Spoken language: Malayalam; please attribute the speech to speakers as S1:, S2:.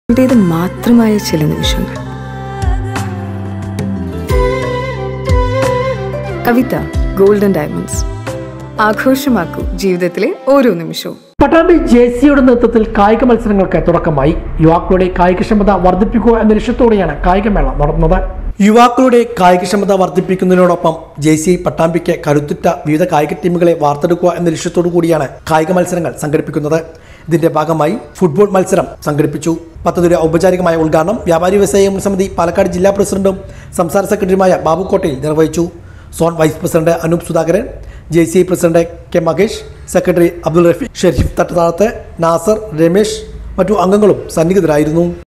S1: ന്റേത് മാത്രമായ ചില നിമിഷങ്ങൾ കവിത ഗോൾഡൻ ഡയമണ്ട്സ് ആഘോഷമാക്കൂ ജീവിതത്തിലെ ഓരോ നിമിഷവും
S2: പട്ടാമ്പി ജെ സിയുടെ നേതൃത്വത്തിൽ കായിക മത്സരങ്ങൾക്ക് തുടക്കമായി യുവാക്കളുടെ കായികക്ഷമത വർദ്ധിപ്പിക്കുക എന്ന ലക്ഷ്യത്തോടെയാണ് കായികമേള നടന്നത് യുവാക്കളുടെ കായികക്ഷമത വർദ്ധിപ്പിക്കുന്നതിനോടൊപ്പം ജെ സി പട്ടാമ്പിക്ക് കരുത്തുറ്റ വിവിധ കായിക ടീമുകളെ വാർത്തെടുക്കുക എന്ന ലക്ഷ്യത്തോടു കൂടിയാണ് കായിക മത്സരങ്ങൾ സംഘടിപ്പിക്കുന്നത് ഇതിന്റെ ഭാഗമായി ഫുട്ബോൾ മത്സരം സംഘടിപ്പിച്ചു പദ്ധതിയുടെ ഔപചാരികമായ ഉദ്ഘാടനം വ്യാപാരി വ്യവസായ സമിതി പാലക്കാട് ജില്ലാ പ്രസിഡന്റും സംസ്ഥാന സെക്രട്ടറിയുമായ ബാബു കോട്ടയിൽ നിർവഹിച്ചു zone vice president Anoop Sudhakaran J C I president K Makesh secretary Abdul Rafeeq Sherif Thattathazhath Nasar Ramesh മറ്റു അംഗങ്ങളും സന്നിഹിതരായിരുന്നു